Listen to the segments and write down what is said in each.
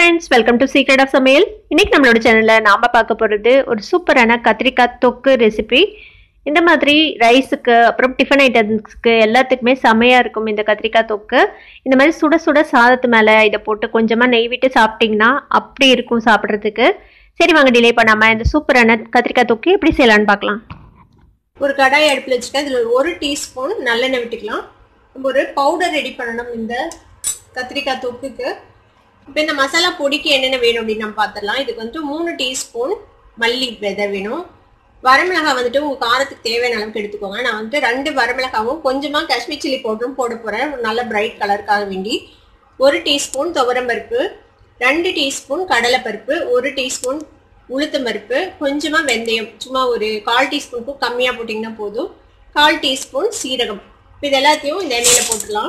friends welcome to secret of samayal இன்னைக்கு நம்மளோட சேனல்ல நாம பார்க்க போறது ஒரு சூப்பரான கத்திரிக்காய் தொக்கு ரெசிபி இந்த மாதிரி ரைஸுக்கு அப்புறம் டிஃபன் ஐட்டம்ஸ்க்கு எல்லாத்துக்குமே செமையா இருக்கும் இந்த கத்திரிக்காய் தொக்கு இந்த மாதிரி சுட சுட சாதத்து மேல இதை போட்டு கொஞ்சமா நெய் விட்டு சாப்பிட்டீங்கன்னா அப்படி இருக்கும் சாப்பிட்றதுக்கு சரி வாங்க டிலே பண்ணாம இந்த சூப்பரான கத்திரிக்காய் தொக்கு எப்படி செய்யலாம்னு பார்க்கலாம் ஒரு கடாய் அடுப்பில் வச்சுருக்கேன் இதில் ஒரு டீஸ்பூன் நல்லெண்ணெய் விட்டுக்கலாம் நம்ம ஒரு பவுடர் ரெடி பண்ணணும் இந்த கத்திரிக்காய் தொக்குக்கு இப்போ இந்த மசாலா பொடிக்கு என்னென்ன வேணும் அப்படின்னு நம்ம பார்த்துடலாம் இதுக்கு வந்துட்டு மூணு டீஸ்பூன் மல்லி விதை வேணும் வரமிளகாய் வந்துட்டு உங்கள் காரத்துக்கு தேவையான அளவுக்கு எடுத்துக்கோங்க நான் வந்துட்டு ரெண்டு வரமிளகாவும் கொஞ்சமாக காஷ்மீர் சில்லி பவுடரும் போட போகிறேன் நல்ல பிரைட் கலருக்காக வேண்டி ஒரு டீஸ்பூன் துவரம்பருப்பு ரெண்டு டீஸ்பூன் கடலைப்பருப்பு ஒரு டீஸ்பூன் உளுத்தம் பருப்பு கொஞ்சமாக வெந்தயம் சும்மா ஒரு கால் டீஸ்பூனுக்கும் கம்மியாக போட்டிங்கன்னா போதும் கால் டீஸ்பூன் சீரகம் இது எல்லாத்தையும் இந்த எண்ணெயில் போட்டுடலாம்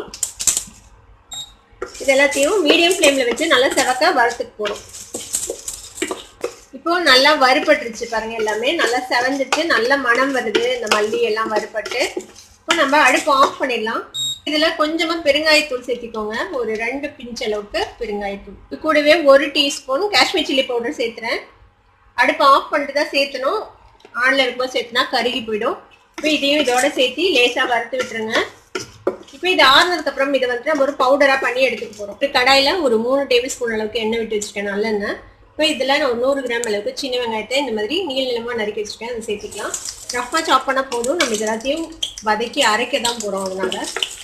இது எல்லாத்தையும் மீடியம் ஃப்ளேமில் வச்சு நல்லா செவக்க வறுத்துக்கு போகிறோம் இப்போ நல்லா வறுபட்டுருச்சு பாருங்க எல்லாமே நல்லா செவந்துட்டு நல்ல மனம் வருது இந்த மல்லி எல்லாம் வறுபட்டு இப்போ நம்ம அடுப்பு ஆஃப் பண்ணிடலாம் இதில் கொஞ்சமாக பெருங்காயத்தூள் சேர்த்திக்கோங்க ஒரு ரெண்டு பிஞ்ச் அளவுக்கு பெருங்காயத்தூள் இது கூடவே ஒரு டீஸ்பூன் காஷ்மீர் சில்லி பவுடர் சேர்த்துறேன் அடுப்பு ஆஃப் பண்ணிட்டு தான் சேர்த்தணும் ஆனில் இருக்கும்போது சேர்த்துனா கருகி போயிடும் இப்போ இதையும் இதோட சேர்த்து லேசாக வறுத்து விட்டுருங்க இப்போ இது ஆறுனதுக்கு அப்புறம் இதை வந்து நம்ம ஒரு பவுடராக பண்ணி எடுத்துக்க போகிறோம் இப்போ கடாயில் ஒரு மூணு டேபிள் ஸ்பூன் அளவுக்கு எண்ணெய் விட்டு வச்சுருக்கேன் நல்லெண்ணெய் இப்போ இதில் நான் ஒரு நூறு கிராம் அளவுக்கு சின்ன வெங்காயத்தை இந்த மாதிரி நீள நிலமாக நறுக்கி வச்சுருக்கேன் அதை சேர்த்துக்கலாம் ரஃபாக சாப் பண்ணால் போதும் நம்ம இது எல்லாத்தையும் வதக்கி அரைக்க தான் போகிறோம் அதனால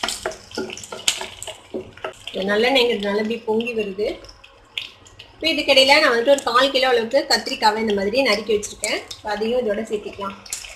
நல்லெண்ணெய்ங்கிறதுனால இப்படி பொங்கி வருது இப்போ இதுக்கிடையில் நான் வந்துட்டு ஒரு கால் கிலோ அளவுக்கு கத்திரிக்காவை இந்த மாதிரி நறுக்கி வச்சுருக்கேன் அதையும் இதோட சேர்த்திக்கலாம்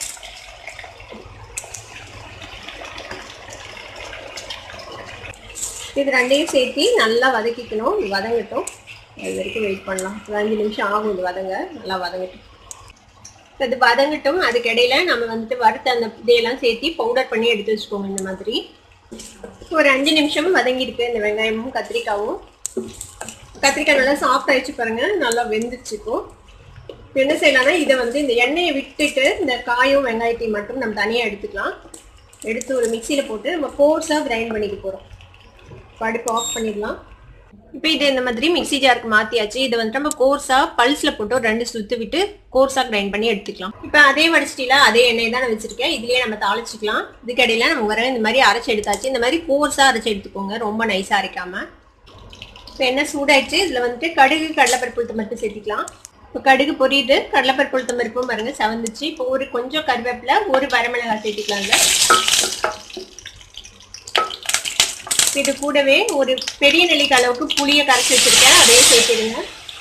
இது ரெண்டையும் சேர்த்து நல்லா வதக்கிக்கணும் இது வதங்கட்டும் அது வரைக்கும் வெயிட் பண்ணலாம் ஒரு அஞ்சு நிமிஷம் ஆகும் இது வதங்க நல்லா வதங்கட்டும் இது வதங்கட்டும் அதுக்கு இடையில நம்ம வந்துட்டு வறுத்த அந்த இதையெல்லாம் சேர்த்து பவுடர் பண்ணி எடுத்து வச்சுக்கோங்க இந்த மாதிரி ஒரு அஞ்சு நிமிஷம் வதங்கியிருக்கு இந்த வெங்காயமும் கத்திரிக்காவும் கத்திரிக்காய் நல்லா சாஃப்ட் ஆயிடுச்சு பாருங்க நல்லா வெந்துச்சுக்கும் என்ன செய்யலாம்னா இதை வந்து இந்த எண்ணெயை விட்டுட்டு இந்த காயும் வெங்காயத்தையும் மட்டும் நம்ம தனியாக எடுத்துக்கலாம் எடுத்து ஒரு மிக்சியில் போட்டு நம்ம கோர்ஸாக கிரைண்ட் பண்ணிக்க போகிறோம் அடுப்பு ஆஃப் பண்ணிடலாம் இப்போ இது இந்த மாதிரி மிக்சி ஜாருக்கு மாற்றியாச்சு இதை வந்து நம்ம கோர்ஸாக பல்ஸில் போட்டு ஒரு ரெண்டு சுற்று விட்டு கோர்ஸாக கிரைண்ட் பண்ணி எடுத்துக்கலாம் இப்போ அதே வடிச்சிட்டில அதே எண்ணெய் தான் நான் வச்சிருக்கேன் இதுலேயே நம்ம தாளிச்சிக்கலாம் இதுக்கடையில் நம்ம வர இந்த மாதிரி அரைச்சி எடுத்தாச்சு இந்த மாதிரி கோர்ஸாக அரைச்சி எடுத்துக்கோங்க ரொம்ப நைஸாக அரைக்காமல் இப்போ எண்ணெய் சூடாயிடுச்சு இதில் வந்துட்டு கடுகு கடலைப்பருப்பு உளுத்தம் பருப்பு சேர்த்திக்கலாம் இப்போ கடுகு பொரியுது கடலைப்பருப்பு உளுத்தம் பருப்பும் பாருங்க செவந்துச்சு இப்போ ஒரு கொஞ்சம் கருவேப்பிலை ஒரு வரமிளகாய் சேர்த்திக்கலாங்க இது கூடவே ஒரு பெரிய நெல்லிக்காய் அளவுக்கு புளியை கரைச்சி வச்சிருக்கேன் அதையும் சேர்த்துடுங்க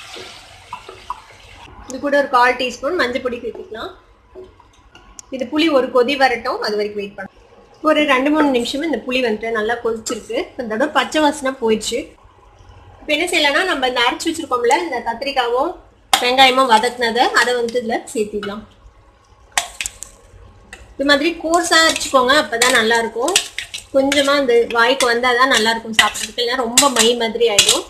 இது கூட ஒரு கால் டீஸ்பூன் மஞ்சள் பொடி சேர்த்துக்கலாம் இது புளி ஒரு கொதி வரட்டும் அது வரைக்கும் வெயிட் பண்ணலாம் ஒரு ரெண்டு மூணு நிமிஷம் இந்த புளி வந்துட்டு நல்லா கொதிச்சிருக்கு இந்த தடவை பச்சை வாசனை போயிடுச்சு இப்போ என்ன செய்யலாம்னா நம்ம இந்த அரைச்சி வச்சிருக்கோம்ல இந்த கத்திரிக்காவும் வெங்காயமும் வதக்குனதை அதை வந்து இதில் சேர்த்திடலாம் இது மாதிரி கோர்ஸாக அரைச்சிக்கோங்க அப்போ தான் நல்லாயிருக்கும் கொஞ்சமாக அந்த வாய்க்கு வந்தால் தான் நல்லாயிருக்கும் சாப்பிட்றதுக்கு இல்லைன்னா ரொம்ப மை மாதிரி ஆகிடும்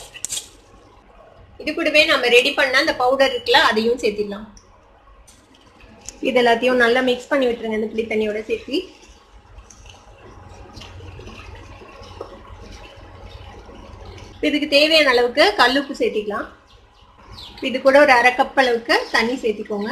இது கூடவே நம்ம ரெடி பண்ண அந்த பவுடர் இருக்குல்ல அதையும் சேர்த்திடலாம் இது எல்லாத்தையும் நல்லா மிக்ஸ் பண்ணி விட்டுருங்க இந்த புளி தண்ணியோட சேர்த்து இதுக்கு தேவையான அளவுக்கு கல்லுப்பு சேர்த்திக்கலாம் இது கூட ஒரு அரை கப் அளவுக்கு தண்ணி சேர்த்திக்கோங்க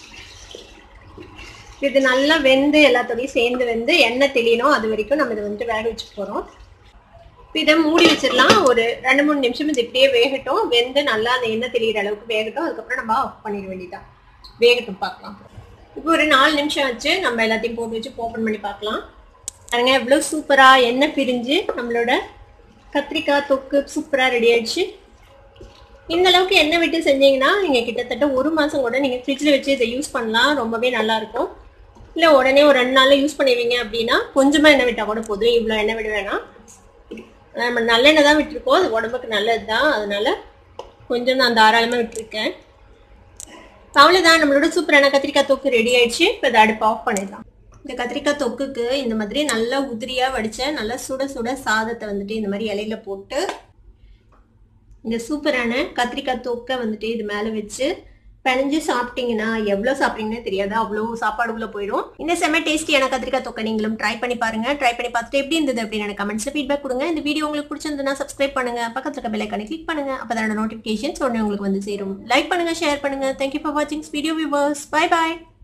இது நல்லா வெந்து எல்லாத்தோடையும் சேர்ந்து வெந்து எண்ணெய் தெளியணும் அது வரைக்கும் நம்ம இதை வந்துட்டு வேக வச்சுக்க போகிறோம் இதை மூடி வச்சிடலாம் ஒரு ரெண்டு மூணு நிமிஷம் இது இப்படியே வேகட்டும் வெந்து நல்லா அந்த எண்ணெய் தெளிகிற அளவுக்கு வேகட்டும் அதுக்கப்புறம் நம்ம ஆஃப் பண்ணிட வேண்டியதான் வேகட்டும் பார்க்கலாம் இப்போ ஒரு நாலு நிமிஷம் வச்சு நம்ம எல்லாத்தையும் போட்டு வச்சு ஓப்பன் பண்ணி பார்க்கலாம் பாருங்க எவ்வளோ சூப்பராக எண்ணெய் பிரிஞ்சு நம்மளோட கத்திரிக்காய் தொக்கு சூப்பராக ரெடி ஆயிடுச்சு இந்த அளவுக்கு எண்ணெய் விட்டு செஞ்சீங்கன்னா நீங்கள் கிட்டத்தட்ட ஒரு மாதம் கூட நீங்கள் ஃப்ரிட்ஜில் வச்சு இதை யூஸ் பண்ணலாம் ரொம்பவே நல்லாயிருக்கும் இல்லை உடனே ஒரு ரெண்டு நாளில் யூஸ் பண்ணுவீங்க அப்படின்னா கொஞ்சமாக எண்ணெய் விட்டால் கூட போதும் இவ்வளோ எண்ணெய் விட வேணாம் நம்ம நல்லெண்ணெய் தான் விட்டுருக்கோம் அது உடம்புக்கு நல்லது தான் அதனால கொஞ்சம் நான் தாராளமாக விட்டுருக்கேன் அவ்வளோதான் நம்மளோட சூப்பரான கத்திரிக்காய் தொக்கு ரெடி ஆயிடுச்சு இப்போ இதை அடுப்பு ஆஃப் பண்ணிடலாம் இந்த கத்திரிக்காய் தொக்குக்கு இந்த மாதிரி நல்லா உதிரியாக வடித்த நல்லா சுட சுட சாதத்தை வந்துட்டு இந்த மாதிரி இலையில போட்டு இந்த சூப்பரான கத்திரிக்காய் தொக்கை வந்துட்டு இது மேலே வச்சு பிணைஞ்சு சாப்பிட்டீங்கன்னா எவ்வளவு சாப்பிட்டீங்கன்னே தெரியாது அவ்வளவு சாப்பாடு உள்ள போயிடும் இந்த செம்ம டேஸ்டியான கத்திரிக்காய் தொக்கை நீங்களும் ட்ரை பண்ணி பாருங்க ட்ரை பண்ணி பார்த்துட்டு எப்படி இருந்தது அப்படின்னு எனக்கு கமெண்ட்ஸ்ல ஃபீட்பேக் கொடுங்க இந்த வீடியோ உங்களுக்கு பிடிச்சிருந்ததுன்னா சப்ஸ்கிரைப் பண்ணுங்க பக்கத்துல இருக்க பெல் ஐக்கானை கிளிக் பண்ணுங்க அப்பதான் நோட்டிபிகேஷன்ஸ் உடனே உங்களுக்கு வந்து சேரும் லைக் பண்ணுங்க ஷேர் பண்ணுங்க தேங்க்யூ ஃபார் வாட்சிங் வீடியோ வியூவர்ஸ் பை பாய்